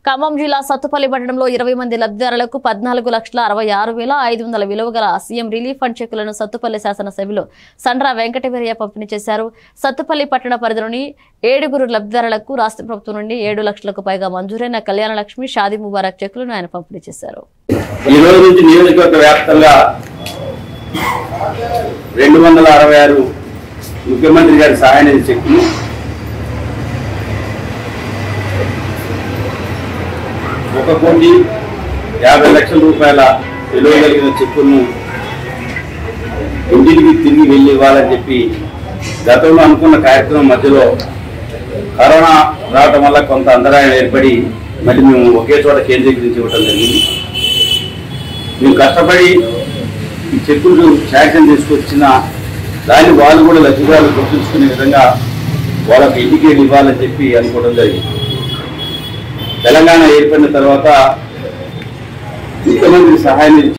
ఖమ్మం జిల్లా సత్తుపల్లి పట్టణంలో ఇరవై మంది లబ్ధిదారులకు పద్నాలుగు లక్షల అరవై ఆరు వేల ఐదు వందల విలువ గల సీఎం రిలీఫ్ ఫండ్ చెక్కులను సత్తుపల్లి శాసనసభ్యులు సండ్రా వెంకటవీరయ్య పంపిణీ చేశారు సత్తుపల్లి పట్టణ పరిధిలోని ఏడుగురు లబ్ధిదారులకు రాష్ట్ర ప్రభుత్వం నుండి ఏడు లక్షలకు పైగా మంజూరైన కళ్యాణ లక్ష్మి షాదీ ముబారక్ చెక్కులను ఆయన పంపిణీ చేశారు ఈ రోజు నుంచి నియోజకవర్గ వ్యాప్తంగా రెండు వందల అరవై ఆరు ముఖ్యమంత్రి గారి సహాయ నిధి చెక్కులు ఒక కోటి యాభై లక్షల రూపాయల విలువ కలిగిన చెక్కులను ఇంటికి తిరిగి వెళ్ళి ఇవ్వాలని చెప్పి గతంలో అనుకున్న కార్యక్రమం మధ్యలో కరోనా రావటం వల్ల కొంత అంతరాయం ఏర్పడి మళ్ళీ మేము ఒకే చోట కేంద్రీకరించి ఇవ్వటం జరిగింది మేము కష్టపడి ఈ చెక్కులు శాంక్షన్ తీసుకొచ్చిన దాన్ని వాళ్ళు కూడా లబ్ధిదారులు గుర్తుంచుకునే విధంగా వాళ్ళకి ఇంటికి వెళ్ళి ఇవ్వాలని చెప్పి అనుకోవడం జరిగింది తెలంగాణ ఏర్పడిన తర్వాత ముఖ్యమంత్రి సహాయ నిధి